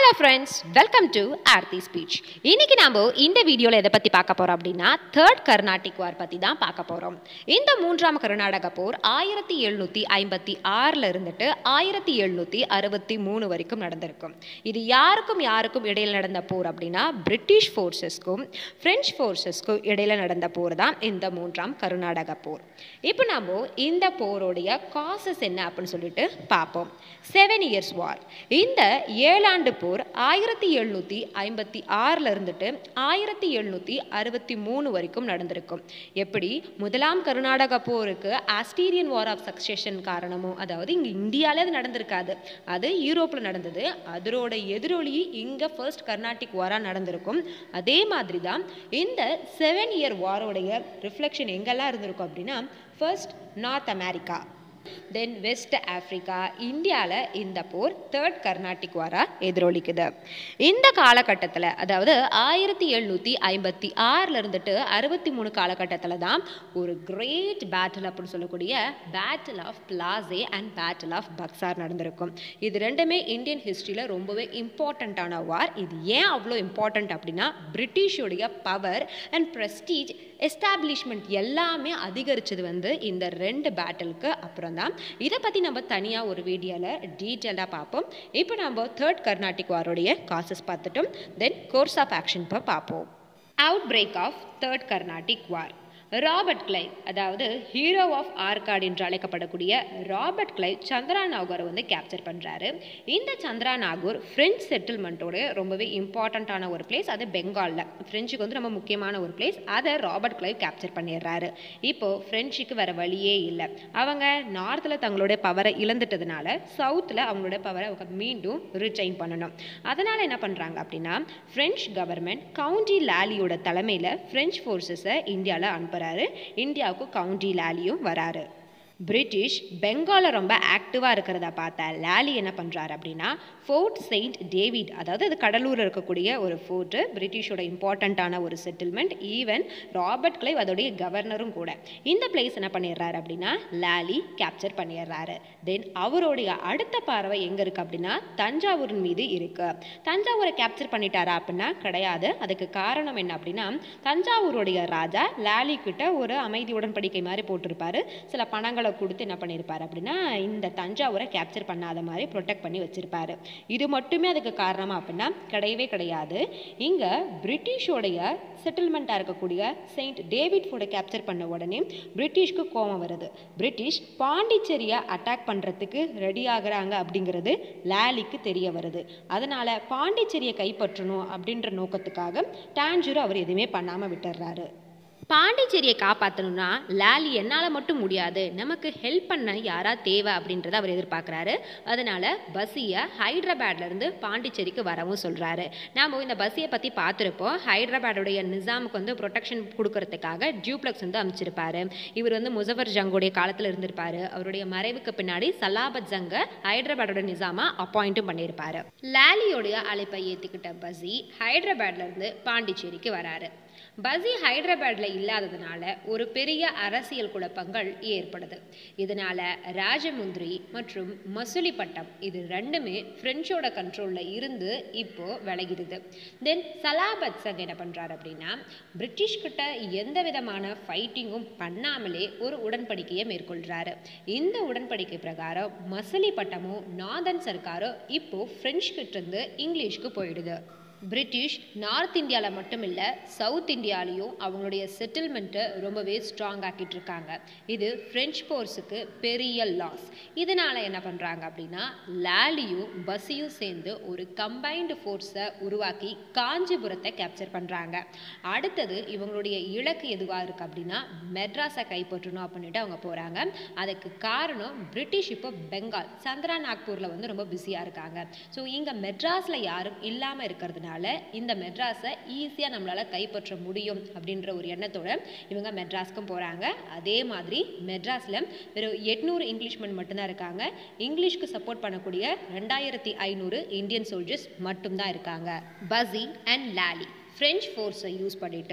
hello friends welcome to Aarthi speech இன்னைக்கு நாம இந்த வீடியோவில் எதை பற்றி பார்க்க போகிறோம் அப்படின்னா தேர்ட் கர்நாடிக் வார் பற்றி தான் பார்க்க போகிறோம் இந்த மூன்றாம் கர்நாடக போர் ஆயிரத்தி எழுநூற்றி ஐம்பத்தி ஆறில் இருந்துட்டு ஆயிரத்தி எழுநூற்றி அறுபத்தி மூணு வரைக்கும் நடந்திருக்கும் இது யாருக்கும் யாருக்கும் இடையில் நடந்த போர் அப்படின்னா பிரிட்டிஷ் ஃபோர்ஸஸ்க்கும் ஃப்ரெஞ்ச் ஃபோர்ஸஸ்க்கும் இடையில் நடந்த போர் தான் இந்த மூன்றாம் கர்நாடக போர் இப்போ நாம இந்த போருடைய காசஸ் என்ன அப்படின்னு சொல்லிட்டு பார்ப்போம் செவன் இயர்ஸ் வார் இந்த ஏழாண்டு போர் ஆயிரத்தி எழுநூற்றி ஐம்பத்தி ஆறில் இருந்துட்டு ஆயிரத்தி எழுநூற்றி அறுபத்தி மூணு வரைக்கும் நடந்திருக்கும் எப்படி முதலாம் கர்நாடக போருக்கு ஆஸ்டீரியன் வார் ஆஃப் சக்சேஷன் காரணமும் அதாவது இங்கே இந்தியாவிலே அது நடந்திருக்காது அது யூரோப்பில் நடந்தது அதோட எதிரொலி இங்கே ஃபர்ஸ்ட் கர்நாடிக் வாராக நடந்திருக்கும் அதே மாதிரி தான் இந்த செவன் இயர் வாரோடைய ரிஃப்ளெக்ஷன் எங்கெல்லாம் இருந்திருக்கும் அப்படின்னா ஃபர்ஸ்ட் நார்த் அமெரிக்கா தென் வெஸ்ட் ஆஃப்ரிக்கா இந்தியாவில் இந்த போர் தேர்ட் கர்நாடிக் வாரா எதிரொலிக்குது இந்த காலகட்டத்தில் அதாவது ஆயிரத்தி எழுநூற்றி ஐம்பத்தி ஆறில் இருந்துட்டு அறுபத்தி மூணு காலகட்டத்தில் தான் ஒரு கிரேட் பேட்டில் அப்படின்னு சொல்லக்கூடிய battle of Plassey and battle of Buxar நடந்திருக்கும் இது ரெண்டுமே இந்தியன் ஹிஸ்ட்ரியில் ரொம்பவே இம்பார்ட்டண்ட்டான வார் இது ஏன் அவ்வளோ இம்பார்ட்டண்ட் அப்படின்னா பிரிட்டிஷுடைய பவர் அண்ட் ப்ரெஸ்டீஜ் எஸ்டாப்ளிஷ்மெண்ட் எல்லாமே அதிகரிச்சது வந்து இந்த ரெண்டு பேட்டிலுக்கு அப்புறம் தான் இதை பற்றி நம்ம தனியாக ஒரு வீடியோவில் டீட்டெயிலாக பார்ப்போம் இப்போ நம்ம தேர்ட் கர்நாடிக் வாரோடைய காசஸ் பார்த்துட்டோம் தென் கோர்ஸ் ஆஃப் ஆக்ஷன் இப்போ பார்ப்போம் outbreak of third Carnatic war Robert Clive அதாவது ஹீரோ ஆஃப் ஆர்காட் என்று அழைக்கப்படக்கூடிய ராபர்ட் கிளைவ் சந்திரா நாகூரை வந்து கேப்சர் பண்ணுறாரு இந்த சந்திரா நாகூர் ஃப்ரெஞ்ச் செட்டில்மெண்ட்டோட ரொம்பவே இம்பார்ட்டண்ட்டான ஒரு பிளேஸ் அது பெங்காலில் ஃப்ரெஞ்சுக்கு வந்து ரொம்ப முக்கியமான ஒரு பிளேஸ் அதை ராபர்ட் கிளைவ் கேப்சர் பண்ணிடுறாரு இப்போது ஃப்ரெஞ்சுக்கு வேறு வழியே இல்லை அவங்க நார்த்தில் தங்களுடைய பவரை இழந்துட்டதுனால சவுத்தில் அவங்களோட பவரை அவங்க மீண்டும் ரிட்டைன் பண்ணணும் அதனால் என்ன பண்ணுறாங்க அப்படின்னா ஃப்ரெஞ்ச் கவர்மெண்ட் கவுண்டி லாலியோட தலைமையில் ஃப்ரெஞ்ச் ஃபோர்ஸஸை இந்தியாவில் அனுப்புகிறாரு இந்தியாவுக்கு கவுண்டி லாலியும் வராரு பிரிட்டிஷ் பெங்காலில் ரொம்ப ஆக்டிவாக இருக்கிறத பார்த்த லாலி என்ன பண்ணுறாரு அப்படின்னா ஃபோர்ட் செயின்ட் டேவிட் அதாவது அது கடலூரில் இருக்கக்கூடிய ஒரு ஃபோர்ட்டு பிரிட்டிஷோட இம்பார்ட்டண்ட்டான ஒரு செட்டில்மெண்ட் ஈவன் ராபர்ட் கிளைவ் அதோடைய கவர்னரும் கூட இந்த பிளேஸ் என்ன பண்ணிடுறாரு அப்படின்னா லாலி கேப்சர் பண்ணிடுறாரு தென் அவருடைய அடுத்த பார்வை எங்கே இருக்குது அப்படின்னா தஞ்சாவூரின் மீது இருக்குது தஞ்சாவூரை கேப்சர் பண்ணிட்டாரா அப்படின்னா கிடையாது அதுக்கு காரணம் என்ன அப்படின்னா தஞ்சாவூருடைய ராஜா லாலி கிட்ட ஒரு அமைதி உடன்படிக்கை மாதிரி போட்டிருப்பாரு சில பணங்களை கொடுத்து என்ன பண்ணியிருப்பாரு அப்படின்னா இந்த தஞ்சாவூரை கேப்சர் பண்ணாத மாதிரி ப்ரொடெக்ட் பண்ணி வச்சிருப்பாரு இது மட்டுமே அதுக்கு காரணமா அப்படின்னா கிடையவே கிடையாது இங்கே பிரிட்டிஷோடைய செட்டில்மெண்ட்டாக இருக்கக்கூடிய செயின்ட் டேவிட் ஃபோர்டை கேப்சர் பண்ண உடனே பிரிட்டிஷ்க்கு கோபம் வருது பிரிட்டிஷ் பாண்டிச்சேரியை அட்டாக் பண்ணுறதுக்கு ரெடி ஆகுறாங்க அப்படிங்கிறது லாலிக்கு தெரிய வருது அதனால் பாண்டிச்சேரியை கைப்பற்றணும் அப்படின்ற நோக்கத்துக்காக டான்ஜூரோ அவர் எதுவுமே பண்ணாமல் விட்டுடுறாரு பாண்டிச்சேரியை காப்பாற்றணும்னா லாலி என்னால் மட்டும் முடியாது நமக்கு ஹெல்ப் பண்ண யாரா தேவை அப்படின்றத அவர் எதிர்பார்க்குறாரு அதனால பஸ்ஸியை ஹைதராபாத்லேருந்து பாண்டிச்சேரிக்கு வரவும் சொல்கிறாரு நாம் இந்த பஸ்ஸியை பற்றி பார்த்துருப்போம் ஹைதராபாடுடைய நிசாமுக்கு வந்து ப்ரொடெக்ஷன் கொடுக்கறதுக்காக டியூப்ளக்ஸ் வந்து அமைச்சிருப்பாரு இவர் வந்து முசஃபர் ஜங்குடைய காலத்தில் இருந்திருப்பாரு அவருடைய மறைவுக்கு பின்னாடி சலாபத் ஜங்கை ஹைதராபாடோட நிசாமா அப்பாயிண்ட்டும் பண்ணியிருப்பாரு லாலியோடைய அழைப்பை ஏற்றுக்கிட்ட பஸ்ஸி ஹைதராபாத்லேருந்து பாண்டிச்சேரிக்கு வராரு பசி ஹைதராபாத்தில் இல்லாததுனால ஒரு பெரிய அரசியல் குழப்பங்கள் ஏற்படுது இதனால ராஜமுந்திரி மற்றும் மசுலிப்பட்டம் இது ரெண்டுமே பிரெஞ்சோட கண்ட்ரோலில் இருந்து இப்போ விலகிடுது தென் சலாபத் சங் என்ன பண்ணுறாரு அப்படின்னா பிரிட்டிஷ் கிட்ட எந்த விதமான ஃபைட்டிங்கும் பண்ணாமலே ஒரு உடன்படிக்கையை மேற்கொள்கிறாரு இந்த உடன்படிக்கை பிரகாரம் மசுலிப்பட்டமும் நாதன் சர்க்காரும் இப்போ பிரெஞ்சு கிட்ட இருந்து இங்கிலீஷ்க்கு போயிடுது பிரிட்டிஷ் நார்த் இந்தியாவில் மட்டும் இல்லை சவுத் இந்தியாலையும் அவங்களுடைய செட்டில்மெண்ட்டை ரொம்பவே ஸ்ட்ராங் ஆக்கிட்டு இருக்காங்க இது ஃப்ரெஞ்ச் போர்ஸுக்கு பெரிய லாஸ் இதனால் என்ன பண்ணுறாங்க அப்படின்னா லாலியும் பஸ்ஸையும் சேர்ந்து ஒரு கம்பைன்டு ஃபோர்ஸை உருவாக்கி காஞ்சிபுரத்தை கேப்சர் பண்ணுறாங்க அடுத்தது இவங்களுடைய இலக்கு எதுவாக இருக்குது அப்படின்னா மெட்ராஸை கைப்பற்றணும் அப்படின்ட்டு அவங்க போகிறாங்க அதுக்கு காரணம் பிரிட்டிஷ் இப்போ பெங்கால் சந்திரா நாக்பூரில் வந்து ரொம்ப பிஸியாக இருக்காங்க ஸோ இங்கே மெட்ராஸில் யாரும் இல்லாமல் இருக்கிறதுனால இருக்கிறதுனால இந்த மெட்ராஸை ஈஸியாக நம்மளால் கைப்பற்ற முடியும் அப்படின்ற ஒரு எண்ணத்தோட இவங்க மெட்ராஸ்க்கும் போகிறாங்க அதே மாதிரி மெட்ராஸில் வெறும் எட்நூறு இங்கிலீஷ்மென் மட்டும்தான் இருக்காங்க இங்கிலீஷ்க்கு சப்போர்ட் பண்ணக்கூடிய ரெண்டாயிரத்தி ஐநூறு இந்தியன் சோல்ஜர்ஸ் மட்டும்தான் இருக்காங்க பசி அண்ட் லாலி ஃப்ரெஞ்ச் ஃபோர்ஸை யூஸ் பண்ணிட்டு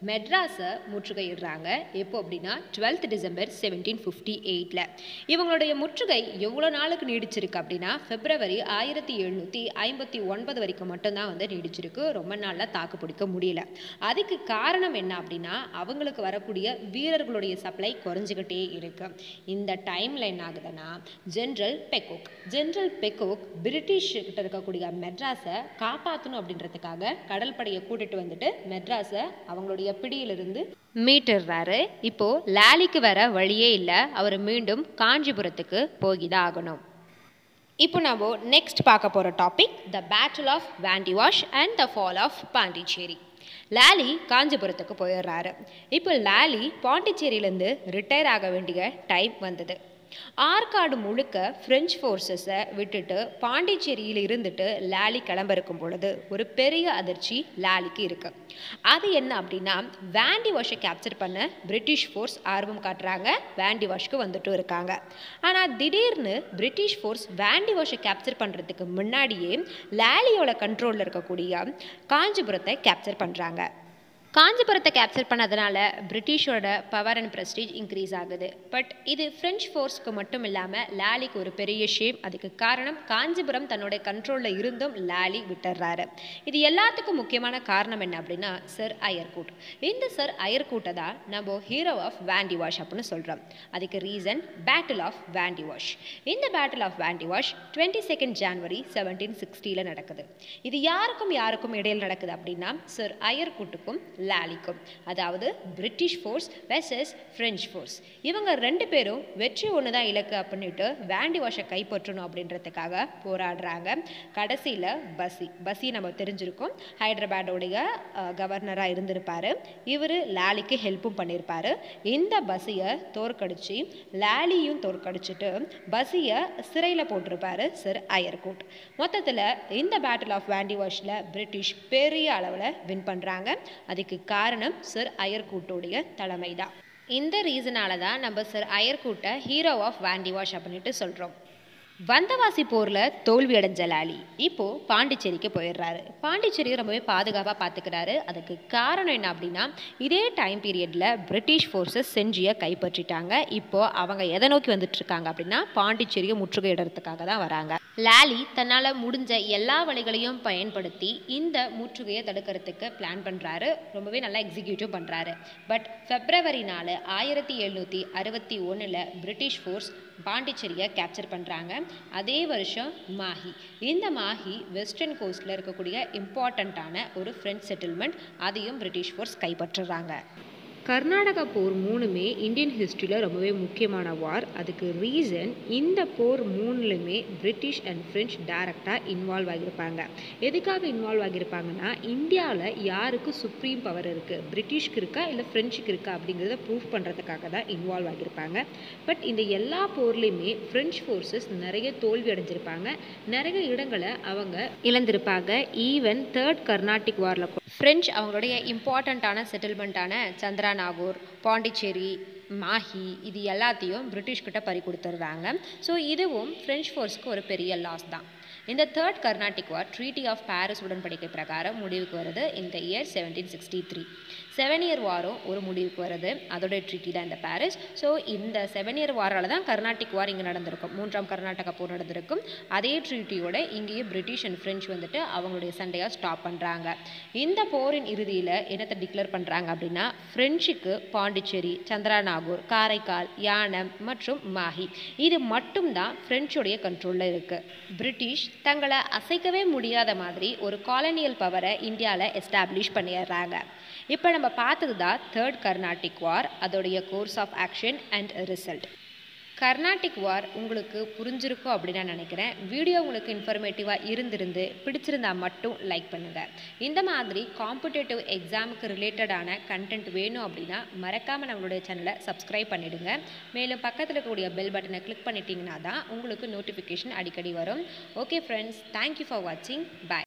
மெட்ராஸை முற்றுகையிடுறாங்க எப்போ அப்படின்னா டுவெல்த் டிசம்பர் செவன்டீன் ஃபிஃப்டி எயிட்டில் இவங்களுடைய முற்றுகை எவ்வளோ நாளுக்கு நீடிச்சிருக்கு அப்படின்னா பிப்ரவரி ஆயிரத்தி எழுநூற்றி ஐம்பத்தி ஒன்பது வரைக்கும் மட்டும்தான் வந்து நீடிச்சிருக்கு ரொம்ப நாளில் தாக்கு பிடிக்க முடியல அதுக்கு காரணம் என்ன அப்படின்னா அவங்களுக்கு வரக்கூடிய வீரர்களுடைய சப்ளை குறைஞ்சிக்கிட்டே இருக்கு இந்த டைமில் என்ன ஆகுதுன்னா general Pocock general Pocock British கிட்ட இருக்கக்கூடிய மெட்ராஸை காப்பாற்றணும் அப்படின்றதுக்காக கடல் படையை கூட்டிட்டு வந்துட்டு மெட்ராஸை அவங்களுடைய பிடியிலிருந்து மீட்டுடுறாரு இப்போ லாலிக்கு வர வழியே இல்லை அவர் மீண்டும் காஞ்சிபுரத்துக்கு போய்தான் ஆகணும் இப்போ நம்ம நெக்ஸ்ட் பார்க்க போகிற topic the battle of Wandiwash and the fall of Pondicherry Lally காஞ்சிபுரத்துக்கு போயிடுறாரு இப்போ லாலி பாண்டிச்சேரியிலேருந்து ரிட்டையர் ஆக வேண்டிய டைம் வந்தது ஆற்காடு முழுக்க ஃப்ரெஞ்ச் ஃபோர்ஸஸை விட்டுட்டு பாண்டிச்சேரியில் இருந்துட்டு லாலி கிளம்ப இருக்கும் பொழுது ஒரு பெரிய அதிர்ச்சி லாலிக்கு இருக்கு அது என்ன அப்படின்னா வேண்டி வாஷை கேப்சர் பண்ண பிரிட்டிஷ் ஃபோர்ஸ் ஆர்வம் காட்டுறாங்க வேண்டி வாஷ்க்கு வந்துட்டும் இருக்காங்க ஆனால் திடீர்னு பிரிட்டிஷ் ஃபோர்ஸ் வேண்டி வாஷை கேப்சர் பண்ணுறதுக்கு முன்னாடியே லாலியோட கண்ட்ரோலில் இருக்கக்கூடிய காஞ்சிபுரத்தை கேப்சர் பண்ணுறாங்க காஞ்சிபுரத்தை கேப்சர் பண்ணதுனால பிரிட்டிஷோட பவர் அண்ட் ப்ரெஸ்டீஜ் இன்க்ரீஸ் ஆகுது பட் இது ஃப்ரெஞ்ச் ஃபோர்ஸ்க்கு மட்டும் இல்லாமல் லாலிக்கு ஒரு பெரிய ஷேம் அதுக்கு காரணம் காஞ்சிபுரம் தன்னோட கண்ட்ரோலில் இருந்தும் லாலி விட்டுறாரு இது எல்லாத்துக்கும் முக்கியமான காரணம் என்ன அப்படின்னா சர் அயர்கூட் இந்த சர் அயர்கூட்டை தான் நம்ம ஹீரோ ஆஃப் வேண்டி வாஷ் அப்படின்னு சொல்கிறோம் அதுக்கு reason battle of Wandiwash இந்த battle of Wandiwash twenty second January seventeen சிக்ஸ்டியில் நடக்குது இது யாருக்கும் யாருக்கும் இடையில் நடக்குது அப்படின்னா சர் அயர்கூட்டுக்கும் லாலிக்கும் அதாவது British force versus French force இவங்க ரெண்டு பேரும் வெற்றி ஒன்று தான் இலக்கு அப்படின்ட்டு வேண்டி வாஷை கைப்பற்றணும் அப்படின்றதுக்காக போராடுறாங்க கடைசியில் பசி பசி நம்ம தெரிஞ்சிருக்கோம் ஹைதராபாடோடைய கவர்னராக இருந்திருப்பார் இவர் லாலிக்கு ஹெல்ப்பும் பண்ணியிருப்பார் இந்த பஸ்ஸியை தோற்கடிச்சு லாலியும் தோற்கடிச்சிட்டு பஸ்ஸியை சிறையில் போட்டிருப்பாரு சர் அயர்கூட் மொத்தத்தில் இந்த பேட்டில் ஆஃப் வேண்டி வாஷில் பிரிட்டிஷ் பெரிய அளவில் வின் பண்ணுறாங்க அதுக்கு காரணம் சர் அயர்கூட்டோடைய தலைமை தான் இந்த ரீசனால தான் நம்ம சர் அயர்கூட்டை ஹீரோ ஆஃப் வேண்டி வாஷ் அப்படின்ட்டு சொல்கிறோம் வந்தவாசி போரில் தோல்வி அடைஞ்ச லாலி இப்போ பாண்டிச்சேரிக்கு போயிடுறாரு பாண்டிச்சேரியை ரொம்பவே பாதுகாப்பாக பார்த்துக்கிறாரு அதுக்கு காரணம் என்ன அப்படின்னா இதே டைம் பீரியடில் பிரிட்டிஷ் ஃபோர்ஸஸ் செஞ்சியை கைப்பற்றிட்டாங்க இப்போ அவங்க எதை நோக்கி வந்துட்டு இருக்காங்க அப்படின்னா பாண்டிச்சேரியை முற்றுகையிடறதுக்காக தான் வராங்க லாலி தன்னால் முடிஞ்ச எல்லா வழிகளையும் பயன்படுத்தி இந்த முற்றுகையை தடுக்கிறதுக்கு பிளான் பண்ணுறாரு ரொம்பவே நல்லா எக்ஸிக்யூட்டிவ் பண்ணுறாரு பட் ஃபெப்ரவரி நாலு ஆயிரத்தி எழுநூற்றி அறுபத்தி ஒன்றில் பிரிட்டிஷ் ஃபோர்ஸ் பாண்டிச்சேரியை கேப்சர் பண்ணுறாங்க அதே வருஷம் மாஹி இந்த மாஹி வெஸ்டர்ன் கோஸ்டில் இருக்கக்கூடிய இம்பார்ட்டண்ட்டான ஒரு ஃப்ரெஞ்ச் செட்டில்மெண்ட் அதையும் பிரிட்டிஷ் ஃபோர்ஸ் கைப்பற்றுறாங்க கர்நாடகா போர் மூணுமே இந்தியன் ஹிஸ்ட்ரியில் ரொம்பவே முக்கியமான வார் அதுக்கு ரீசன் இந்த போர் மூணுலையுமே பிரிட்டிஷ் அண்ட் ஃப்ரெஞ்ச் டைரக்டாக இன்வால்வ் ஆகியிருப்பாங்க எதுக்காக இன்வால்வ் ஆகியிருப்பாங்கன்னா இந்தியாவில் யாருக்கு சுப்ரீம் பவர் இருக்குது பிரிட்டிஷ்க்கு இருக்கா இல்லை ஃப்ரெஞ்சுக்கு இருக்கா அப்படிங்கிறத ப்ரூவ் பண்ணுறதுக்காக தான் இன்வால்வ் ஆகியிருப்பாங்க பட் இந்த எல்லா போர்லேயுமே ஃப்ரெஞ்ச் ஃபோர்ஸஸ் நிறைய தோல்வி அடைஞ்சிருப்பாங்க நிறைய இடங்களை அவங்க இழந்திருப்பாங்க ஈவன் தேர்ட் கர்நாடிக் வாரில் ஃப்ரெஞ்ச் அவங்களுடைய இம்பார்ட்டண்ட்டான செட்டில்மெண்ட்டான சந்திரா நாகூர் பாண்டிச்சேரி மாஹி இது எல்லாத்தையும் பிரிட்டிஷ் கிட்ட பறி கொடுத்துட்றாங்க ஸோ இதுவும் ஃப்ரெஞ்ச் ஃபோர்ஸ்க்கு ஒரு பெரிய லாஸ் தான் இந்த third Carnatic war treaty of Paris உடன்படிக்கை பிரகாரம் முடிவுக்கு வருது இந்த year seventeen sixty three seven year வாரும் ஒரு முடிவுக்கு வருது அதோட ட்ரீட்டி தான் இந்த பாரிஸ் ஸோ இந்த செவன் இயர் வாரால் தான் கர்நாடிக் வார் இங்கே நடந்திருக்கும் மூன்றாம் கர்நாடகா போர் நடந்திருக்கும் அதே ட்ரீட்டியோட இங்கேயே பிரிட்டிஷ் அண்ட் ஃப்ரெஞ்ச் வந்துட்டு அவங்களுடைய சண்டையாக ஸ்டாப் பண்ணுறாங்க இந்த போரின் இறுதியில் என்னத்தை டிக்ளேர் பண்ணுறாங்க அப்படின்னா ஃப்ரெஞ்சுக்கு பாண்டிச்சேரி சந்திராநாகூர் காரைக்கால் யானம் மற்றும் மாஹி இது மட்டும்தான் ஃப்ரெஞ்சுடைய கண்ட்ரோலில் இருக்குது பிரிட்டிஷ் தங்களை அசைக்கவே முடியாத மாதிரி ஒரு காலனியல் பவரை இந்தியாவில் எஸ்டாப்ளிஷ் பண்ணிடுறாங்க இப்போ நம்ம பார்த்தது தான் தேர்ட் கர்நாடிக் வார் அதோடைய course of action and result Carnatic war உங்களுக்கு புரிஞ்சிருக்கும் அப்படின்னு நான் நினைக்கிறேன் வீடியோ உங்களுக்கு இன்ஃபர்மேட்டிவாக இருந்திருந்து பிடிச்சிருந்தா மட்டும் லைக் பண்ணுங்கள் இந்த மாதிரி காம்படிட்டிவ் எக்ஸாமுக்கு ரிலேட்டடான கண்டென்ட் வேணும் அப்படின்னா மறக்காமல் நம்மளுடைய சேனலை சப்ஸ்கிரைப் பண்ணிடுங்க மேலும் பக்கத்தில் இருக்கக்கூடிய பெல் பட்டனை கிளிக் பண்ணிட்டீங்கன்னா தான் உங்களுக்கு நோட்டிஃபிகேஷன் அடிக்கடி வரும் ஓகே ஃப்ரெண்ட்ஸ் தேங்க்யூ ஃபார் வாட்சிங் பாய்